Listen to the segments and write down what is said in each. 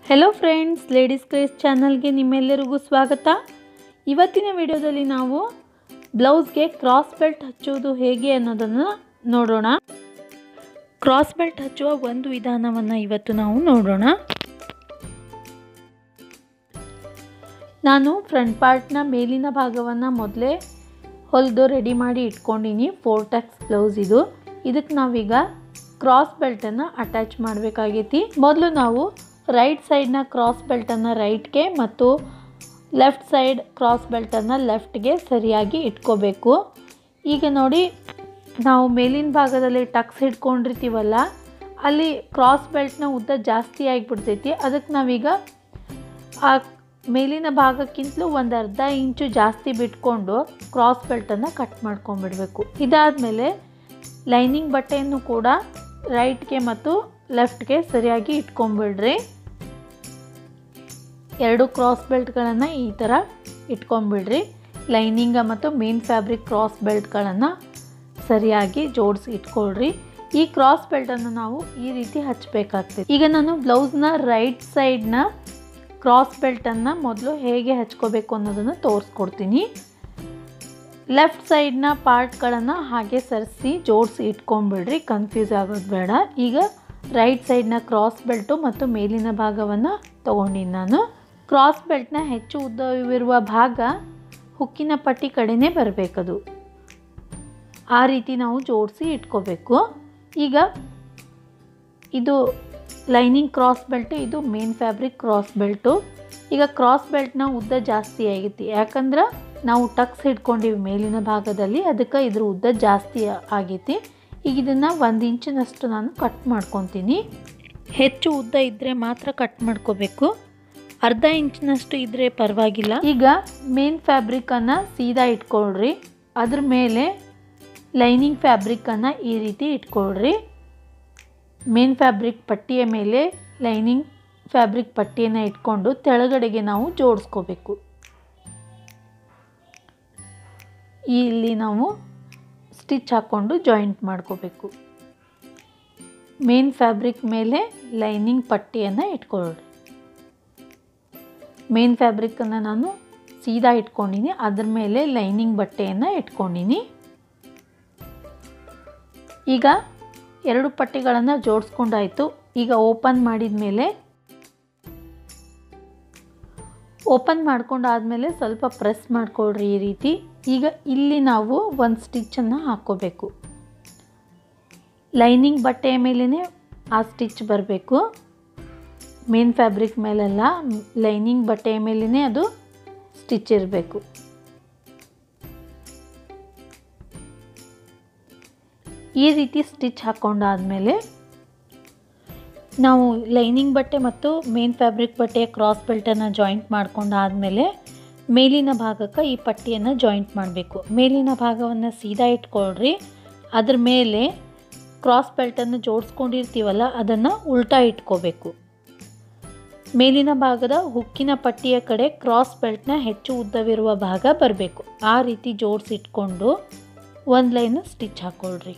hello friends ladies craze ಚಾನಲ್ಗೆ ನಿಮ್ಮೆಲ್ಲರಿಗೂ ಸ್ವಾಗತ ಇವತ್ತಿನ ವಿಡಿಯೋದಲ್ಲಿ ನಾವು ಬ್ಲೌಸ್ಗೆ ಕ್ರಾಸ್ ಬೆಲ್ಟ್ ಹಚ್ಚುವುದು ಹೇಗೆ ಅನ್ನೋದನ್ನು ನೋಡೋಣ ಕ್ರಾಸ್ ಬೆಲ್ಟ್ ಹಚ್ಚುವ ಒಂದು ವಿಧಾನವನ್ನು ಇವತ್ತು ನಾವು ನೋಡೋಣ ನಾನು ಫ್ರಂಟ್ ಪಾರ್ಟ್ನ ಮೇಲಿನ ಭಾಗವನ್ನು ಮೊದಲೇ ಹೊಲಿದು ರೆಡಿ ಮಾಡಿ ಇಟ್ಕೊಂಡಿನಿ ಫೋರ್ ಟ್ಯಾಕ್ಸ್ ಬ್ಲೌಸ್ ಇದು ಇದಕ್ಕೆ ನಾವೀಗ ಕ್ರಾಸ್ ಬೆಲ್ಟನ್ನು ಅಟ್ಯಾಚ್ ಮಾಡಬೇಕಾಗೈತಿ ಮೊದಲು ನಾವು ರೈಟ್ ಸೈಡ್ನ ಕ್ರಾಸ್ ಬೆಲ್ಟನ್ನು ರೈಟ್ಗೆ ಮತ್ತು ಲೆಫ್ಟ್ ಸೈಡ್ ಕ್ರಾಸ್ ಬೆಲ್ಟನ್ನು ಲೆಫ್ಟ್ಗೆ ಸರಿಯಾಗಿ ಇಟ್ಕೋಬೇಕು ಈಗ ನೋಡಿ ನಾವು ಮೇಲಿನ ಭಾಗದಲ್ಲಿ ಟಕ್ಸ್ ಹಿಡ್ಕೊಂಡಿರ್ತೀವಲ್ಲ ಅಲ್ಲಿ ಕ್ರಾಸ್ ಬೆಲ್ಟ್ನ ಉದ್ದ ಜಾಸ್ತಿ ಆಗಿಬಿಡ್ತೈತಿ ಅದಕ್ಕೆ ನಾವೀಗ ಆ ಮೇಲಿನ ಭಾಗಕ್ಕಿಂತಲೂ ಒಂದು ಅರ್ಧ ಇಂಚು ಜಾಸ್ತಿ ಬಿಟ್ಕೊಂಡು ಕ್ರಾಸ್ ಬೆಲ್ಟನ್ನು ಕಟ್ ಮಾಡ್ಕೊಂಬಿಡಬೇಕು ಇದಾದಮೇಲೆ ಲೈನಿಂಗ್ ಬಟ್ಟೆಯನ್ನು ಕೂಡ ರೈಟ್ಗೆ ಮತ್ತು ಲೆಫ್ಟ್ಗೆ ಸರಿಯಾಗಿ ಇಟ್ಕೊಂಬಿಡ್ರಿ ಎರಡು ಕ್ರಾಸ್ ಬೆಲ್ಟ್ಗಳನ್ನು ಈ ಥರ ಇಟ್ಕೊಂಬಿಡ್ರಿ ಲೈನಿಂಗ ಮತ್ತು ಮೇನ್ ಫ್ಯಾಬ್ರಿಕ್ ಕ್ರಾಸ್ ಬೆಲ್ಟ್ಗಳನ್ನು ಸರಿಯಾಗಿ ಜೋಡಿಸಿ ಇಟ್ಕೊಳ್ರಿ ಈ ಕ್ರಾಸ್ ಬೆಲ್ಟನ್ನು ನಾವು ಈ ರೀತಿ ಹಚ್ಚಬೇಕಾಗ್ತದೆ ಈಗ ನಾನು ಬ್ಲೌಸ್ನ ರೈಟ್ ಸೈಡ್ನ ಕ್ರಾಸ್ ಬೆಲ್ಟನ್ನು ಮೊದಲು ಹೇಗೆ ಹಚ್ಕೋಬೇಕು ಅನ್ನೋದನ್ನು ತೋರಿಸ್ಕೊಡ್ತೀನಿ ಲೆಫ್ಟ್ ಸೈಡ್ನ ಪಾರ್ಟ್ಗಳನ್ನು ಹಾಗೆ ಸರಿಸಿ ಜೋಡಿಸಿ ಇಟ್ಕೊಂಡ್ಬಿಡ್ರಿ ಕನ್ಫ್ಯೂಸ್ ಆಗೋದು ಬೇಡ ಈಗ ರೈಟ್ ಸೈಡ್ನ ಕ್ರಾಸ್ ಬೆಲ್ಟು ಮತ್ತು ಮೇಲಿನ ಭಾಗವನ್ನು ತೊಗೊಂಡಿನಿ ನಾನು ಕ್ರಾಸ್ ಬೆಲ್ಟ್ನ ಹೆಚ್ಚು ಉದ್ದವಿರುವ ಭಾಗ ಹುಕ್ಕಿನ ಪಟ್ಟಿ ಕಡೆನೇ ಬರಬೇಕದು ಆ ರೀತಿ ನಾವು ಜೋಡಿಸಿ ಇಟ್ಕೋಬೇಕು ಈಗ ಇದು ಲೈನಿಂಗ್ ಕ್ರಾಸ್ ಬೆಲ್ಟು ಇದು ಮೇನ್ ಫ್ಯಾಬ್ರಿಕ್ ಕ್ರಾಸ್ ಬೆಲ್ಟು ಈಗ ಕ್ರಾಸ್ ಬೆಲ್ಟ್ನ ಉದ್ದ ಜಾಸ್ತಿ ಆಗೈತಿ ಯಾಕಂದ್ರೆ ನಾವು ಟಕ್ಸ್ ಹಿಡ್ಕೊಂಡಿವಿ ಮೇಲಿನ ಭಾಗದಲ್ಲಿ ಅದಕ್ಕೆ ಇದ್ರ ಉದ್ದ ಜಾಸ್ತಿ ಆಗೈತಿ ಈಗ ಇದನ್ನು ಒಂದು ಇಂಚಿನಷ್ಟು ನಾನು ಕಟ್ ಮಾಡ್ಕೊತೀನಿ ಹೆಚ್ಚು ಉದ್ದ ಇದ್ದರೆ ಮಾತ್ರ ಕಟ್ ಮಾಡ್ಕೋಬೇಕು ಅರ್ಧ ಇಂಚಿನಷ್ಟು ಇದ್ದರೆ ಪರವಾಗಿಲ್ಲ ಈಗ ಮೇನ್ ಫ್ಯಾಬ್ರಿಕನ್ನು ಸೀದಾ ಇಟ್ಕೊಳ್ರಿ ಅದ್ರ ಮೇಲೆ ಲೈನಿಂಗ್ ಫ್ಯಾಬ್ರಿಕನ್ನು ಈ ರೀತಿ ಇಟ್ಕೊಳ್ರಿ ಮೇನ್ ಫ್ಯಾಬ್ರಿಕ್ ಪಟ್ಟಿಯ ಮೇಲೆ ಲೈನಿಂಗ್ ಫ್ಯಾಬ್ರಿಕ್ ಪಟ್ಟಿಯನ್ನು ಇಟ್ಕೊಂಡು ತೆಳಗಡೆಗೆ ನಾವು ಜೋಡಿಸ್ಕೋಬೇಕು ಇಲ್ಲಿ ನಾವು ಸ್ಟಿಚ್ ಹಾಕ್ಕೊಂಡು ಜಾಯಿಂಟ್ ಮಾಡ್ಕೋಬೇಕು ಮೇನ್ ಫ್ಯಾಬ್ರಿಕ್ ಮೇಲೆ ಲೈನಿಂಗ್ ಪಟ್ಟಿಯನ್ನು ಇಟ್ಕೊಳ್ಳ್ರಿ ಮೇನ್ ಫ್ಯಾಬ್ರಿಕನ್ನು ನಾನು ಸೀದಾ ಇಟ್ಕೊಂಡಿನಿ ಅದ್ರ ಮೇಲೆ ಲೈನಿಂಗ್ ಬಟ್ಟೆಯನ್ನು ಇಟ್ಕೊಂಡಿನಿ ಈಗ ಎರಡು ಪಟ್ಟಿಗಳನ್ನು ಜೋಡಿಸ್ಕೊಂಡಾಯಿತು ಈಗ ಓಪನ್ ಮಾಡಿದ ಮೇಲೆ ಓಪನ್ ಮಾಡ್ಕೊಂಡಾದಮೇಲೆ ಸ್ವಲ್ಪ ಪ್ರೆಸ್ ಮಾಡ್ಕೊಳ್ರಿ ಈ ರೀತಿ ಈಗ ಇಲ್ಲಿ ನಾವು ಒಂದು ಸ್ಟಿಚ್ಚನ್ನು ಹಾಕ್ಕೋಬೇಕು ಲೈನಿಂಗ್ ಬಟ್ಟೆಯ ಮೇಲೇ ಆ ಸ್ಟಿಚ್ ಬರಬೇಕು ಮೇನ್ ಫ್ಯಾಬ್ರಿಕ್ ಮೇಲೆಲ್ಲ ಲೈನಿಂಗ್ ಬಟ್ಟೆಯ ಮೇಲೇ ಅದು ಸ್ಟಿಚ್ ಇರಬೇಕು ಈ ರೀತಿ ಸ್ಟಿಚ್ ಹಾಕ್ಕೊಂಡಾದಮೇಲೆ ನಾವು ಲೈನಿಂಗ್ ಬಟ್ಟೆ ಮತ್ತು ಮೇನ್ ಫ್ಯಾಬ್ರಿಕ್ ಬಟ್ಟೆಯ ಕ್ರಾಸ್ ಬೆಲ್ಟನ್ನು ಜಾಯಿಂಟ್ ಮಾಡ್ಕೊಂಡಾದಮೇಲೆ ಮೇಲಿನ ಭಾಗಕ್ಕೆ ಈ ಪಟ್ಟಿಯನ್ನು ಜಾಯಿಂಟ್ ಮಾಡಬೇಕು ಮೇಲಿನ ಭಾಗವನ್ನು ಸೀದಾ ಇಟ್ಕೊಳ್ರಿ ಅದ್ರ ಮೇಲೆ ಕ್ರಾಸ್ ಬೆಲ್ಟನ್ನು ಜೋಡಿಸ್ಕೊಂಡಿರ್ತೀವಲ್ಲ ಅದನ್ನು ಉಲ್ಟಾ ಇಟ್ಕೋಬೇಕು ಮೇಲಿನ ಭಾಗದ ಹುಕ್ಕಿನ ಪಟ್ಟಿಯ ಕಡೆ ಕ್ರಾಸ್ ಬೆಲ್ಟ್ನ ಹೆಚ್ಚು ಉದ್ದವಿರುವ ಭಾಗ ಬರಬೇಕು ಆ ರೀತಿ ಜೋಡಿಸಿಟ್ಕೊಂಡು ಒಂದು ಲೈನ್ ಸ್ಟಿಚ್ ಹಾಕ್ಕೊಳ್ರಿ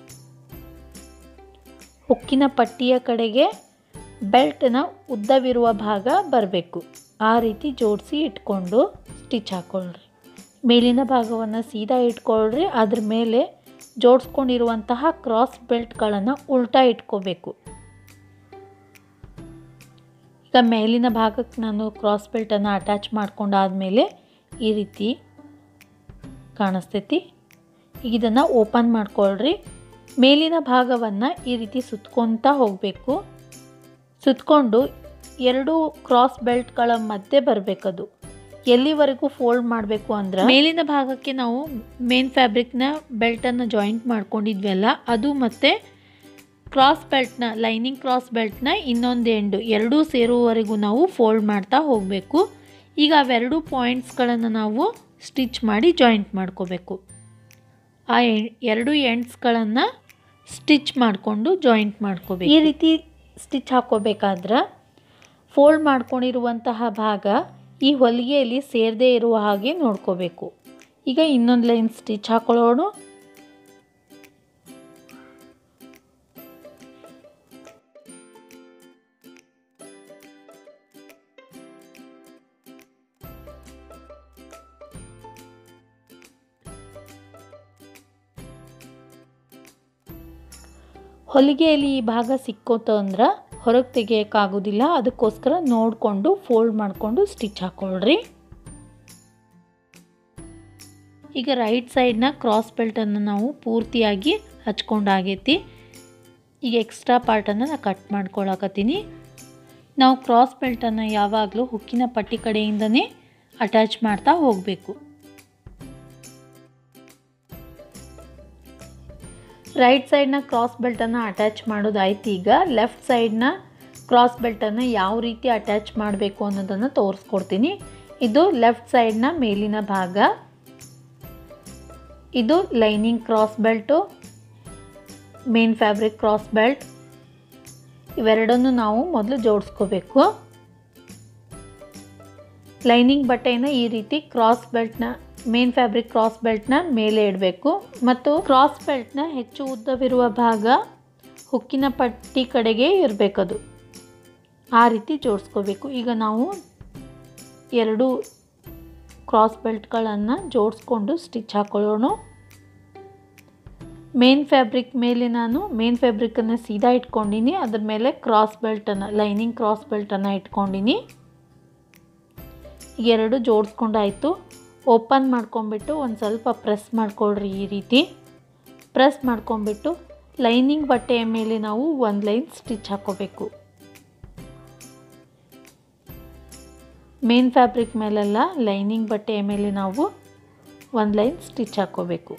ಹುಕ್ಕಿನ ಪಟ್ಟಿಯ ಕಡೆಗೆ ಬೆಲ್ಟ್ನ ಉದ್ದವಿರುವ ಭಾಗ ಬರಬೇಕು ಆ ರೀತಿ ಜೋಡಿಸಿ ಇಟ್ಕೊಂಡು ಸ್ಟಿಚ್ ಹಾಕ್ಕೊಳ್ರಿ ಮೇಲಿನ ಭಾಗವನ್ನು ಸೀದಾ ಇಟ್ಕೊಳ್ರಿ ಅದ್ರ ಮೇಲೆ ಜೋಡಿಸ್ಕೊಂಡಿರುವಂತಹ ಕ್ರಾಸ್ ಬೆಲ್ಟ್ಗಳನ್ನು ಉಲ್ಟಾ ಇಟ್ಕೋಬೇಕು ಈಗ ಮೇಲಿನ ಭಾಗಕ್ಕೆ ನಾನು ಕ್ರಾಸ್ ಬೆಲ್ಟನ್ನು ಅಟ್ಯಾಚ್ ಮಾಡ್ಕೊಂಡಾದಮೇಲೆ ಈ ರೀತಿ ಕಾಣಿಸ್ತೈತಿ ಈಗ ಇದನ್ನು ಓಪನ್ ಮಾಡ್ಕೊಳ್ರಿ ಮೇಲಿನ ಭಾಗವನ್ನು ಈ ರೀತಿ ಸುತ್ಕೊತಾ ಹೋಗಬೇಕು ಸುತ್ಕೊಂಡು ಎರಡು ಕ್ರಾಸ್ ಬೆಲ್ಟ್ಗಳ ಮಧ್ಯೆ ಬರಬೇಕದು ಎಲ್ಲಿವರೆಗೂ ಫೋಲ್ಡ್ ಮಾಡಬೇಕು ಅಂದ್ರೆ ಮೇಲಿನ ಭಾಗಕ್ಕೆ ನಾವು ಮೇನ್ ಫ್ಯಾಬ್ರಿಕ್ನ ಬೆಲ್ಟನ್ನು ಜಾಯಿಂಟ್ ಮಾಡ್ಕೊಂಡಿದ್ವಲ್ಲ ಅದು ಮತ್ತು ಕ್ರಾಸ್ ಬೆಲ್ಟ್ನ ಲೈನಿಂಗ್ ಕ್ರಾಸ್ ಬೆಲ್ಟ್ನ ಇನ್ನೊಂದು ಎಂಡು ಎರಡೂ ಸೇರುವವರೆಗೂ ನಾವು ಫೋಲ್ಡ್ ಮಾಡ್ತಾ ಹೋಗಬೇಕು ಈಗ ಅವೆರಡು ಪಾಯಿಂಟ್ಸ್ಗಳನ್ನು ನಾವು ಸ್ಟಿಚ್ ಮಾಡಿ ಜಾಯಿಂಟ್ ಮಾಡ್ಕೋಬೇಕು ಆ ಎರಡು ಎಂಡ್ಸ್ಗಳನ್ನು ಸ್ಟಿಚ್ ಮಾಡಿಕೊಂಡು ಜಾಯಿಂಟ್ ಮಾಡ್ಕೋಬೇಕು ಈ ರೀತಿ ಸ್ಟಿಚ್ ಹಾಕ್ಕೋಬೇಕಾದ್ರೆ ಫೋಲ್ಡ್ ಮಾಡ್ಕೊಂಡಿರುವಂತಹ ಭಾಗ ಈ ಹೊಲಿಗೆಯಲ್ಲಿ ಸೇರದೇ ಇರುವ ಹಾಗೆ ನೋಡ್ಕೋಬೇಕು ಈಗ ಇನ್ನೊಂದು ಲೈನ್ ಸ್ಟಿಚ್ ಹಾಕೊಳ್ಳೋಣ ಹೊಲಿಗೆಯಲ್ಲಿ ಈ ಭಾಗ ಸಿಕ್ಕೋತು ಅಂದ್ರೆ ಹೊರಗೆ ತೆಗಿಯೋಕ್ಕಾಗೋದಿಲ್ಲ ಅದಕ್ಕೋಸ್ಕರ ನೋಡಿಕೊಂಡು ಫೋಲ್ಡ್ ಮಾಡಿಕೊಂಡು ಸ್ಟಿಚ್ ಹಾಕ್ಕೊಳ್ರಿ ಈಗ ರೈಟ್ ಸೈಡ್ನ ಕ್ರಾಸ್ ಬೆಲ್ಟನ್ನು ನಾವು ಪೂರ್ತಿಯಾಗಿ ಹಚ್ಕೊಂಡಾಗೈತಿ ಈಗ ಎಕ್ಸ್ಟ್ರಾ ಪಾರ್ಟನ್ನು ನಾನು ಕಟ್ ಮಾಡ್ಕೊಳಕತ್ತೀನಿ ನಾವು ಕ್ರಾಸ್ ಬೆಲ್ಟನ್ನು ಯಾವಾಗಲೂ ಹುಕ್ಕಿನ ಪಟ್ಟಿ ಕಡೆಯಿಂದನೇ ಅಟ್ಯಾಚ್ ಮಾಡ್ತಾ ಹೋಗಬೇಕು ರೈಟ್ ಸೈಡ್ನ ಕ್ರಾಸ್ ಬೆಲ್ಟನ್ನು ಅಟ್ಯಾಚ್ ಮಾಡೋದಾಯ್ತು ಈಗ ಲೆಫ್ಟ್ ಸೈಡ್ನ ಕ್ರಾಸ್ ಬೆಲ್ಟನ್ನು ಯಾವ ರೀತಿ ಅಟ್ಯಾಚ್ ಮಾಡಬೇಕು ಅನ್ನೋದನ್ನು ತೋರಿಸ್ಕೊಡ್ತೀನಿ ಇದು ಲೆಫ್ಟ್ ಸೈಡ್ನ ಮೇಲಿನ ಭಾಗ ಇದು lining cross belt main fabric cross belt ಇವೆರಡನ್ನು ನಾವು ಮೊದಲು ಜೋಡಿಸ್ಕೋಬೇಕು ಲೈನಿಂಗ್ ಬಟ್ಟೆಯನ್ನು ಈ ರೀತಿ ಕ್ರಾಸ್ ಬೆಲ್ಟ್ನ ಮೇನ್ ಫ್ಯಾಬ್ರಿಕ್ ಕ್ರಾಸ್ ಬೆಲ್ಟ್ನ ಮೇಲೆ ಇಡಬೇಕು ಮತ್ತು ಕ್ರಾಸ್ ಬೆಲ್ಟ್ನ ಹೆಚ್ಚು ಉದ್ದವಿರುವ ಭಾಗ ಹುಕ್ಕಿನ ಪಟ್ಟಿ ಕಡೆಗೆ ಇರಬೇಕದು ಆ ರೀತಿ ಜೋಡಿಸ್ಕೋಬೇಕು ಈಗ ನಾವು ಎರಡು ಕ್ರಾಸ್ ಬೆಲ್ಟ್ಗಳನ್ನು ಜೋಡಿಸ್ಕೊಂಡು ಸ್ಟಿಚ್ ಹಾಕೊಳ್ಳೋಣ ಮೇನ್ ಫ್ಯಾಬ್ರಿಕ್ ಮೇಲೆ ನಾನು ಮೇನ್ ಫ್ಯಾಬ್ರಿಕನ್ನು ಸೀದಾ ಇಟ್ಕೊಂಡಿನಿ ಅದ್ರ ಮೇಲೆ ಕ್ರಾಸ್ ಬೆಲ್ಟನ್ನು ಲೈನಿಂಗ್ ಕ್ರಾಸ್ ಬೆಲ್ಟನ್ನು ಇಟ್ಕೊಂಡಿನಿ ಎರಡು ಜೋಡಿಸ್ಕೊಂಡಾಯಿತು ಓಪನ್ ಮಾಡ್ಕೊಂಬಿಟ್ಟು ಒಂದು ಸ್ವಲ್ಪ ಪ್ರೆಸ್ ಮಾಡ್ಕೊಳ್ರಿ ಈ ರೀತಿ ಪ್ರೆಸ್ ಮಾಡ್ಕೊಂಬಿಟ್ಟು ಲೈನಿಂಗ್ ಬಟ್ಟೆಯ ಮೇಲೆ ನಾವು ಒಂದು ಲೈನ್ ಸ್ಟಿಚ್ ಹಾಕೋಬೇಕು ಮೇನ್ ಫ್ಯಾಬ್ರಿಕ್ ಮೇಲೆಲ್ಲ ಲೈನಿಂಗ್ ಬಟ್ಟೆಯ ಮೇಲೆ ನಾವು ಒಂದು ಲೈನ್ ಸ್ಟಿಚ್ ಹಾಕೋಬೇಕು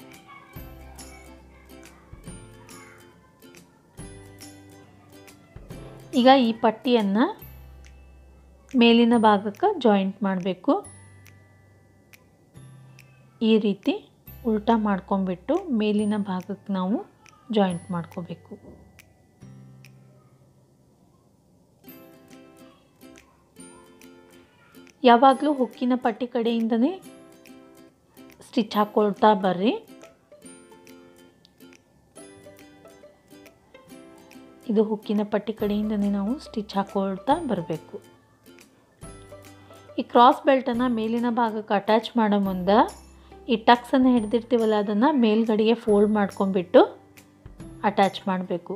ಈಗ ಈ ಪಟ್ಟಿಯನ್ನು ಮೇಲಿನ ಭಾಗಕ್ಕೆ ಜಾಯಿಂಟ್ ಮಾಡಬೇಕು ಈ ರೀತಿ ಉಲ್ಟಾ ಮಾಡ್ಕೊಂಬಿಟ್ಟು ಮೇಲಿನ ಭಾಗಕ್ಕೆ ನಾವು ಜಾಯಿಂಟ್ ಮಾಡ್ಕೋಬೇಕು ಯಾವಾಗಲೂ ಹುಕ್ಕಿನ ಪಟ್ಟಿ ಕಡೆಯಿಂದನೇ ಸ್ಟಿಚ್ ಹಾಕ್ಕೊಳ್ತಾ ಬರ್ರಿ ಇದು ಹುಕ್ಕಿನ ಪಟ್ಟಿ ಕಡೆಯಿಂದನೇ ನಾವು ಸ್ಟಿಚ್ ಹಾಕ್ಕೊಳ್ತಾ ಬರಬೇಕು ಈ ಕ್ರಾಸ್ ಬೆಲ್ಟನ್ನು ಮೇಲಿನ ಭಾಗಕ್ಕೆ ಅಟ್ಯಾಚ್ ಮಾಡೋ ಮುಂದೆ ಈ ಟಕ್ಸನ್ನು ಹಿಡ್ದಿರ್ತೀವಲ್ಲ ಅದನ್ನು ಮೇಲ್ಗಡೆಗೆ ಫೋಲ್ಡ್ ಮಾಡ್ಕೊಂಬಿಟ್ಟು ಅಟ್ಯಾಚ್ ಮಾಡಬೇಕು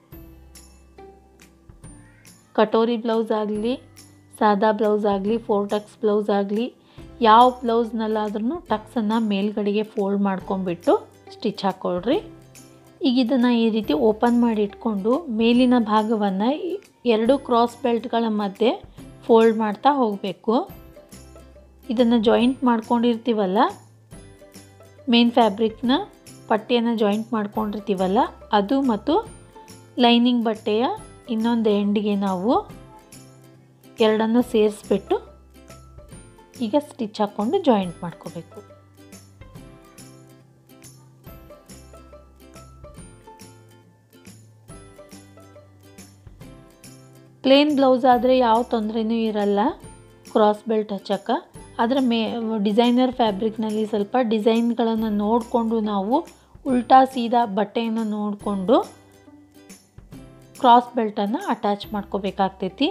ಕಟೋರಿ ಬ್ಲೌಸ್ ಆಗಲಿ ಸಾದಾ ಬ್ಲೌಸ್ ಆಗಲಿ ಫೋರ್ ಟಕ್ಸ್ ಬ್ಲೌಸ್ ಆಗಲಿ ಯಾವ ಬ್ಲೌಸ್ನಲ್ಲಾದ್ರೂ ಟಕ್ಸನ್ನು ಮೇಲ್ಗಡೆಗೆ ಫೋಲ್ಡ್ ಮಾಡ್ಕೊಂಬಿಟ್ಟು ಸ್ಟಿಚ್ ಹಾಕ್ಕೊಳ್ರಿ ಈಗ ಇದನ್ನು ಈ ರೀತಿ ಓಪನ್ ಮಾಡಿ ಇಟ್ಕೊಂಡು ಮೇಲಿನ ಭಾಗವನ್ನು ಎರಡು ಕ್ರಾಸ್ ಬೆಲ್ಟ್ಗಳ ಮಧ್ಯೆ ಫೋಲ್ಡ್ ಮಾಡ್ತಾ ಹೋಗಬೇಕು ಇದನ್ನು ಜಾಯಿಂಟ್ ಮಾಡ್ಕೊಂಡಿರ್ತೀವಲ್ಲ ಮೇನ್ ಫ್ಯಾಬ್ರಿಕ್ನ ಪಟ್ಟಿಯನ್ನು ಜಾಯಿಂಟ್ ಮಾಡ್ಕೊಂಡಿರ್ತೀವಲ್ಲ ಅದು ಮತ್ತು ಲೈನಿಂಗ್ ಬಟ್ಟೆಯ ಇನ್ನೊಂದು ಎಂಡಿಗೆ ನಾವು ಎರಡನ್ನು ಸೇರಿಸ್ಬಿಟ್ಟು ಈಗ ಸ್ಟಿಚ್ ಹಾಕ್ಕೊಂಡು ಜಾಯಿಂಟ್ ಮಾಡ್ಕೋಬೇಕು ಪ್ಲೇನ್ ಬ್ಲೌಸ್ ಆದರೆ ಯಾವ ತೊಂದರೆನೂ ಇರಲ್ಲ ಕ್ರಾಸ್ ಬೆಲ್ಟ್ ಹಚ್ಚಕ್ಕೆ ಆದರೆ ಮೇ ಡಿಸೈನರ್ ಫ್ಯಾಬ್ರಿಕ್ನಲ್ಲಿ ಸ್ವಲ್ಪ ಡಿಸೈನ್ಗಳನ್ನು ನೋಡಿಕೊಂಡು ನಾವು ಉಲ್ಟಾ ಸೀದಾ ಬಟ್ಟೆಯನ್ನು ನೋಡಿಕೊಂಡು ಕ್ರಾಸ್ ಬೆಲ್ಟನ್ನು ಅಟ್ಯಾಚ್ ಮಾಡ್ಕೋಬೇಕಾಗ್ತೈತಿ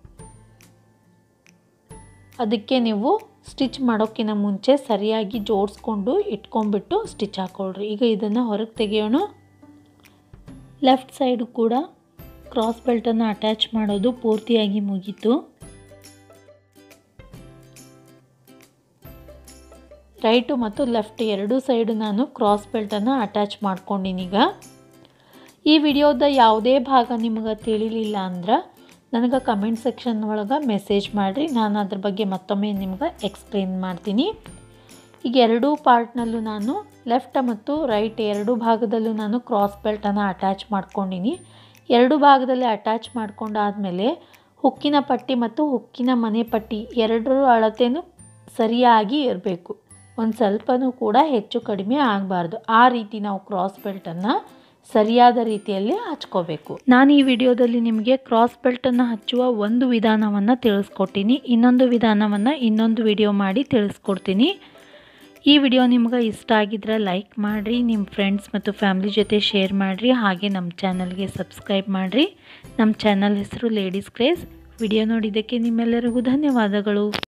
ಅದಕ್ಕೆ ನೀವು ಸ್ಟಿಚ್ ಮಾಡೋಕ್ಕಿಂತ ಮುಂಚೆ ಸರಿಯಾಗಿ ಜೋಡಿಸ್ಕೊಂಡು ಇಟ್ಕೊಂಡ್ಬಿಟ್ಟು ಸ್ಟಿಚ್ ಹಾಕ್ಕೊಳ್ರಿ ಈಗ ಇದನ್ನು ಹೊರಗೆ ತೆಗೆಯೋಣ ಲೆಫ್ಟ್ ಸೈಡು ಕೂಡ ಕ್ರಾಸ್ ಬೆಲ್ಟನ್ನು ಅಟ್ಯಾಚ್ ಮಾಡೋದು ಪೂರ್ತಿಯಾಗಿ ಮುಗೀತು ರೈಟು ಮತ್ತು ಲೆಫ್ಟ್ ಎರಡೂ ಸೈಡು ನಾನು ಕ್ರಾಸ್ ಬೆಲ್ಟನ್ನು ಅಟ್ಯಾಚ್ ಮಾಡ್ಕೊಂಡಿನೀಗ ಈ ವಿಡಿಯೋದ ಯಾವುದೇ ಭಾಗ ನಿಮಗೆ ತಿಳಿಲಿಲ್ಲ ಅಂದ್ರೆ ನನಗೆ ಕಮೆಂಟ್ ಸೆಕ್ಷನ್ ಒಳಗೆ ಮೆಸೇಜ್ ಮಾಡಿರಿ ನಾನು ಅದ್ರ ಬಗ್ಗೆ ಮತ್ತೊಮ್ಮೆ ನಿಮ್ಗೆ ಎಕ್ಸ್ಪ್ಲೇನ್ ಮಾಡ್ತೀನಿ ಈಗ ಎರಡೂ ಪಾರ್ಟ್ನಲ್ಲೂ ನಾನು ಲೆಫ್ಟ್ ಮತ್ತು ರೈಟ್ ಎರಡೂ ಭಾಗದಲ್ಲೂ ನಾನು ಕ್ರಾಸ್ ಬೆಲ್ಟನ್ನು ಅಟ್ಯಾಚ್ ಮಾಡ್ಕೊಂಡಿನಿ ಎರಡು ಭಾಗದಲ್ಲಿ ಅಟ್ಯಾಚ್ ಮಾಡ್ಕೊಂಡಾದಮೇಲೆ ಹುಕ್ಕಿನ ಪಟ್ಟಿ ಮತ್ತು ಹುಕ್ಕಿನ ಮನೆ ಪಟ್ಟಿ ಎರಡರ ಅಳತೆನೂ ಸರಿಯಾಗಿ ಇರಬೇಕು ಒಂದು ಸ್ವಲ್ಪನೂ ಕೂಡ ಹೆಚ್ಚು ಕಡಿಮೆ ಆಗಬಾರ್ದು ಆ ರೀತಿ ನಾವು ಕ್ರಾಸ್ ಬೆಲ್ಟನ್ನು ಸರಿಯಾದ ರೀತಿಯಲ್ಲಿ ಹಚ್ಕೋಬೇಕು ನಾನು ಈ ವಿಡಿಯೋದಲ್ಲಿ ನಿಮಗೆ ಕ್ರಾಸ್ ಬೆಲ್ಟನ್ನು ಹಚ್ಚುವ ಒಂದು ವಿಧಾನವನ್ನು ತಿಳಿಸ್ಕೊಟ್ಟಿನಿ ಇನ್ನೊಂದು ವಿಧಾನವನ್ನು ಇನ್ನೊಂದು ವಿಡಿಯೋ ಮಾಡಿ ತಿಳಿಸ್ಕೊಡ್ತೀನಿ ಈ ವಿಡಿಯೋ ನಿಮ್ಗೆ ಇಷ್ಟ ಆಗಿದ್ರೆ ಲೈಕ್ ಮಾಡಿರಿ ನಿಮ್ಮ ಫ್ರೆಂಡ್ಸ್ ಮತ್ತು ಫ್ಯಾಮ್ಲಿ ಜೊತೆ ಶೇರ್ ಮಾಡಿರಿ ಹಾಗೆ ನಮ್ಮ ಚಾನಲ್ಗೆ ಸಬ್ಸ್ಕ್ರೈಬ್ ಮಾಡಿರಿ ನಮ್ಮ ಚಾನಲ್ ಹೆಸರು ಲೇಡೀಸ್ ಕ್ರೇಸ್ ವಿಡಿಯೋ ನೋಡಿದ್ದಕ್ಕೆ ನಿಮ್ಮೆಲ್ಲರಿಗೂ ಧನ್ಯವಾದಗಳು